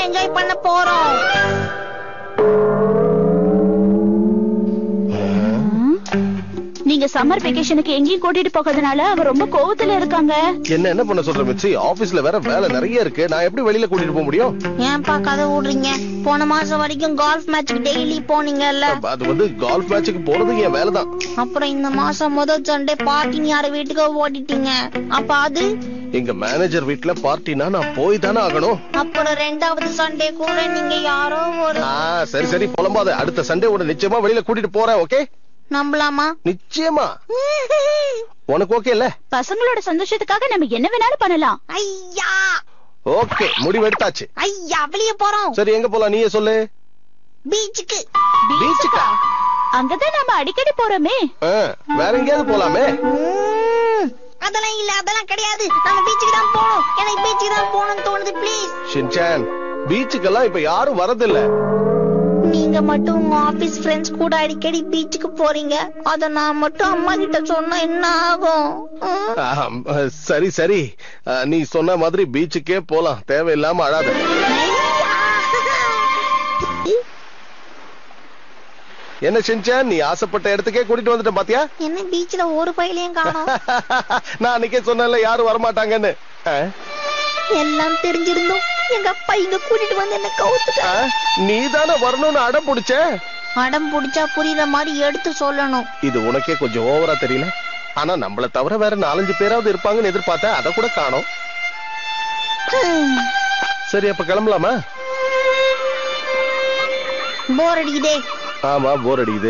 Enjoy பண்ண போறோம் நீங்க சம்மர் வெக்கேஷனுக்கு எங்கேயும் கூட்டிட்டு போகாதனால அவ ரொம்ப கோவத்துல இருக்காங்க என்ன என்ன பண்ண சொல்ற மிச்சி ஆபீஸ்ல வேற வேலை நிறைய இருக்கு நான் எப்படி வெளியில கூட்டிட்டு போக முடியும் ஏன்பா கதை விடுறீங்க போன மாசம் வரைக்கும் கால்ஃப் மேட்ச்க்கு டெய்லி போனீங்கல்ல அது வந்து கால்ஃப் மேட்சுக்கு போறது என் வேலை தான் அப்புறம் இந்த மாசம் முதல் சண்டே பார்ட்டின்னு யார வீட்டுக்கு ஓடிட்டீங்க அப்ப அது எங்க மேனேஜர் வீட்ல பார்ட்டினா நான் போய் தானே ஆகணும் அப்புறம் ரெண்டாவது சண்டே கூட நீங்க யாரோ ஒரு ஆ, சரி சரி புலம்பாத அடுத்த சண்டே உன்னை நிச்சயமா வெளியில கூட்டிட்டு போறேன் ஓகே நம்பலாமா நிச்சயமா உனக்கு ஓகே இல்ல பசங்களோட சந்தோஷத்துக்காக நம்ம என்ன வேணாலும் பண்ணலாம் ஐயா ஓகே முடிவு எடுத்தாச்சு ஐயா வெளிய போறோம் சரி எங்க போலாம் நீயே சொல்லு பீச்சுக்கு பீச்சுக்கா அங்கதான் நாம அடிக்கடி போறோமே ஆ, வேற எங்கேயாவது போலாமே ம், அதெல்லாம் இல்ல அதெல்லாம் கிடையாது நம்ம பீச்சுக்கு தான் போகணும் எனக்கு பீச்சுக்கு தான் போகணும்னு தோணுது ப்ளீஸ் ஷின்சான் பீச்சுக்கெல்லாம் இப்ப யாரும் வரதில்ல நீங்க மட்டும் உங்க ஆபீஸ் ஃப்ரெண்ட்ஸ் கூட அடிக்கடி பீச்சுக்கு போறீங்க அத நான் மட்டும் அம்மா கிட்ட சொன்னா என்ன ஆகும் ம். ஆம், சரி சரி ஆ, நீ சொன்ன மாதிரி பீச்சுக்கே போலாம் தேவையில்லாம அழாத என்ன ஷின்சான் நீ ஆசைப்பட்ட இடத்துக்கே கூட்டிட்டு வந்துட்ட பாத்தியா என்ன பீச்ல ஒரு பையிலையும் காணோம் நான் அன்னைக்கே சொன்னேன்ல யாரும் வரமாட்டாங்கன்னு ஆ? எல்லாம் தெரிஞ்சிருந்தோம் எங்க அப்பா இங்க கூட்டிட்டு வந்து என்ன கவுத்துட்டா ஆ? நீதானே வரணும்னு அடம் பிடிச்ச அடம் புடிச்சா புரியுற மாதிரி எடுத்து சொல்லணும் இது உனக்கே கொஞ்சம் ஓவரா தெரியல ஆனா நம்மள தவிர வேற நாலஞ்சு பேராவது இருப்பாங்கன்னு எதிர்பார்த்தேன் அத கூட காணோம் சரி அப்ப கிளம்பலாமா போர் அடிக்குதே ஆமா போர் அடிக்குது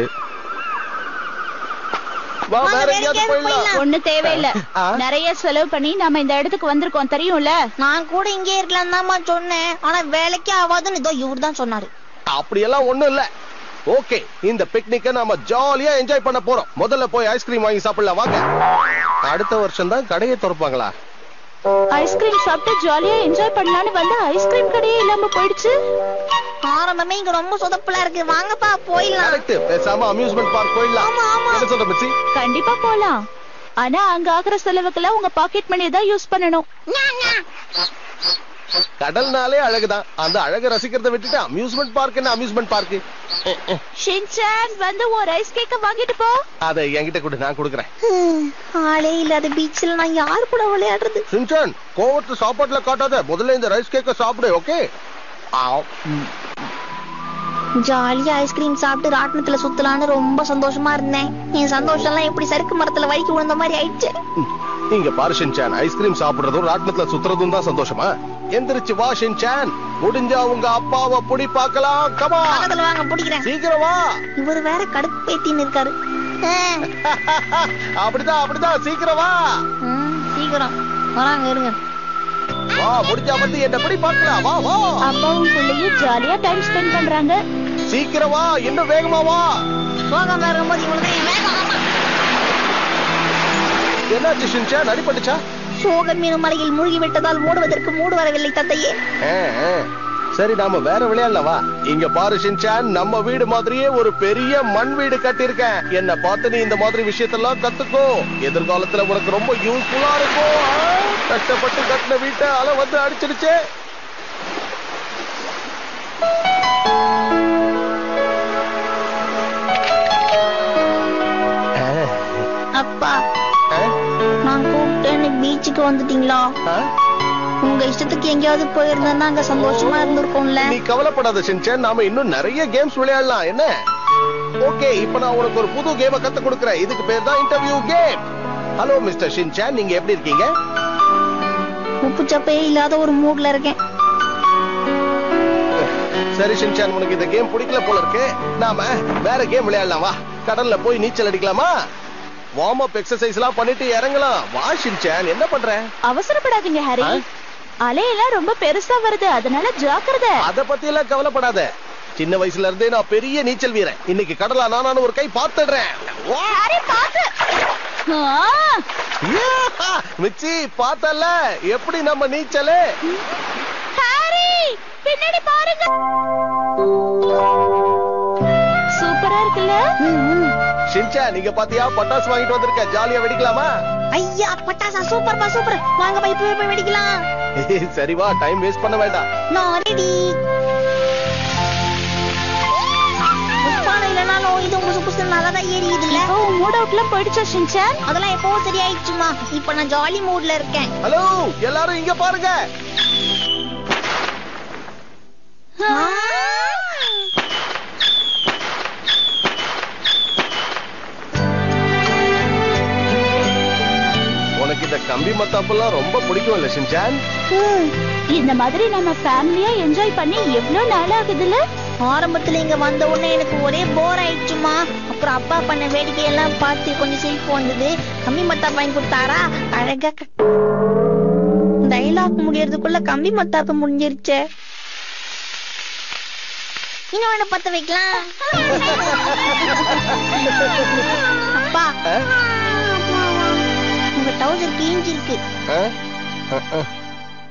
வா வாங்க, வேற வேற எங்கேயாவது எங்கேயாவது போயிடலாம் போயிடலாம். ஒண்ணு தேவையில்ல ஆ? நிறைய செலவு பண்ணி நாம இந்த இடத்துக்கு வந்திருக்கோம் தெரியும்ல நான் கூட இங்கே இருக்கலாம் தான்மா சொன்னேன் ஆனா வேலைக்கே ஆகாதுன்னு இதோ இவர் தான் சொன்னாரு அப்படியெல்லாம் ஒண்ணும் இல்ல ஓகே இந்த பிக்னிக்க நாம ஜாலியா என்ஜாய் பண்ண போறோம் முதல்ல போய் ஐஸ்கிரீம் வாங்கி சாப்பிடலாம் வாங்க அடுத்த வருஷம் தான் கடையை திறப்பாங்களா ஐஸ்கிரீம் சாப்பிட்டு ஜாலியா என்ஜாய் பண்ணலாம்னு வந்து ஐஸ்கிரீம் கடையே இல்லாம போயிடுச்சு ஆரம்பமே இங்க ரொம்ப சொதப்பலா இருக்கு வாங்கப்பா போயிடலாம் கரெக்ட் பேசாம அம்யூஸ்மெண்ட் பார்க் போயிடலாம் ஆமா, ஆமா. என்ன சொல்ற மிச்சி கண்டிப்பா போலாம் ஆனா அங்க ஆகுற செலவுக்கெல்லாம் உங்க பாக்கெட் மணி தான் யூஸ் பண்ணணும் கடல்னாலே அழகுதான் அந்த அழகை ரசிக்கிறத விட்டுட்டு அம்யூஸ்மெண்ட் பார்க் என்ன அம்யூஸ்மெண்ட் பார்க் ஷின்சான் வந்து ஒரு ஐஸ் கேக்க வாங்கிட்டு போ அதை என்கிட்ட கொடு நான் கொடுக்குறேன் ஆளே இல்லாத பீச்ல நான் யாரு கூட விளையாடுறது சிம்சன் கோவத்தை சாப்பாட்டுல காட்டாத முதல்ல இந்த ரைஸ் கேக்க சாப்பிடு ஓகே ஜாலியா ஐஸ்கிரீம் சாப்பிட்டு ராட்டினத்துல சுத்தலான்னு ரொம்ப சந்தோஷமா இருந்தேன் என் சந்தோஷம் எல்லாம் எப்படி சறுக்கு மரத்துல வலிக்கு விழுந்த மாதிரி ஆயிடுச்சு இங்க பாரு ஷின்சான் ஐஸ்கிரீம் சாப்பிடுறதும் ராட்டினத்துல சுத்துறதும் தான் சந்தோஷமா எந்திரிச்சு வா ஷின்சான் முடிஞ்சா உங்க அப்பாவை புடி பார்க்கலாம் கமா பக்கத்துல வாங்க பிடிக்கிறேன் சீக்கிரம் வா இவர் வேற கடுப்பேத்தின்னு இருக்காரு ஆ, அப்படிதான் அப்படிதான் சீக்கிரம் வா ம், சீக்கிரம் வராங்க இருங்க வா முடிஞ்சா வந்து என்ன புடி பார்க்கலாம் வா வா அப்பாவும் பிள்ளையும் ஜாலியா டைம் ஸ்பெண்ட் பண்றாங்க சீக்கிரம் வா இன்னும் வேகமா வா சோகம் இருக்கும்போது இவனுக்கு என் வேகம் ஆமா. என்னாச்சு ஷின்சான் அடிபட்டுச்சா சோக மீன் மலையில் மூழ்கி விட்டதால் மூடுவதற்கு மூடு வரவில்லை தந்தையே ஆ, ஆ. சரி நாம வேற விளையாடலாம் வா இங்க பாரு ஷின்சான் நம்ம வீடு மாதிரியே ஒரு பெரிய மண் வீடு கட்டியிருக்கேன் என்ன பார்த்து நீ இந்த மாதிரி விஷயத்தெல்லாம் கத்துக்கோ எதிர்காலத்துல உனக்கு ரொம்ப யூஸ்ஃபுல்லா இருக்கும் ஆ? கஷ்டப்பட்டு கட்டின வீட்டை அலை வந்து அடிச்சிருச்சே ஆ, அப்பா ஆ, நான் கூப்பிட்டேன்னு பீச்சுக்கு வந்துட்டீங்களா ஆ? உங்க இஷ்டத்துக்கு எங்கேயாவது போயிருந்தேன்னா அங்க சந்தோஷமா இருந்திருக்கும்ல நீ கவலைப்படாத ஷின்சான் நாம இன்னும் நிறைய கேம்ஸ் விளையாடலாம் என்ன ஓகே இப்ப நான் உனக்கு ஒரு புது கேம கத்து கொடுக்கறேன் இதுக்கு பேர் தான் interview game hello mister Shinchan நீங்க எப்படி இருக்கீங்க உப்பு சப்பையே இல்லாத ஒரு மூட்ல இருக்கேன் சரி ஷின்சான் உனக்கு இந்த கேம் பிடிக்கல போல இருக்கு நாம வேற கேம் விளையாடலாம் வா கடல்ல போய் நீச்சல் அடிக்கலாமா வார்ம் அப் எக்ஸசைஸ் எல்லாம் பண்ணிட்டு இறங்கலாம் வா ஷின்சான் என்ன பண்ற அவசரப்படாதீங்க ஹரி ஆ? அலையெல்லாம் ரொம்ப பெருசா வருது அதனால ஜாக்கிரதை அத பத்தி எல்லாம் கவலைப்படாத சின்ன வயசுல இருந்தே நான் பெரிய நீச்சல் வீரன் இன்னைக்கு கடலா நானும் ஒரு கை பார்த்துடுறேன் வா ஹரி பாத்து ஆ, யா! மிச்சி பார்த்தல எப்படி நம்ம நீச்சலு ஹரி பின்னாடி பாருங்க சூப்பர் சூப்பரா இருக்குல்ல ஷின்சான் நீங்க பாத்தியா பட்டாசு வாங்கிட்டு வந்திருக்க ஜாலியா வெடிக்கலாமா ஐயா பட்டாசா சூப்பர்ப்பா சூப்பர் வாங்க போய் இப்பவே போய் வெடிக்கலாம் சரி வா டைம் வேஸ்ட் பண்ண வேண்டாம் நான் ரெடி புஷ்பானம் இல்லைனாலும் இது புசு புசு நல்லா தான் எரியுது இல்ல இப்போ மூட் அவுட்லாம் போயிடுச்சா ஷின்சான் அதெல்லாம் எப்போ சரியாயிடுச்சுமா இப்ப நான் ஜாலி மூட்ல இருக்கேன் ஹலோ எல்லாரும் இங்க பாருங்க உனக்கு இந்த கம்பி மத்தாப்பெல்லாம் ரொம்ப பிடிக்கும் இல்ல ஷின்சான் இந்த மாதிரி நம்ம ஃபேமிலியா என்ஜாய் பண்ணி எவ்வளவு நாள் ஆகுதுல்ல ஆரம்பத்துல இங்க வந்த உடனே எனக்கு ஒரே போர் ஆயிடுச்சுமா அப்புறம் அப்பா பண்ண வேடிக்கையெல்லாம் பார்த்து கொஞ்சம் சிரிப்பு வந்தது கம்பி மத்தா வாங்கி கொடுத்தாரா அழகா டைலாக் முடியறதுக்குள்ள கம்பி மத்தாப்பு முடிஞ்சிருச்சே இன்னொன்னு பத்த வைக்கலாம் அப்பா ஆ? உங்க டவுசர் கிழிஞ்சிருக்கு ஆ? ஆ, ஆ.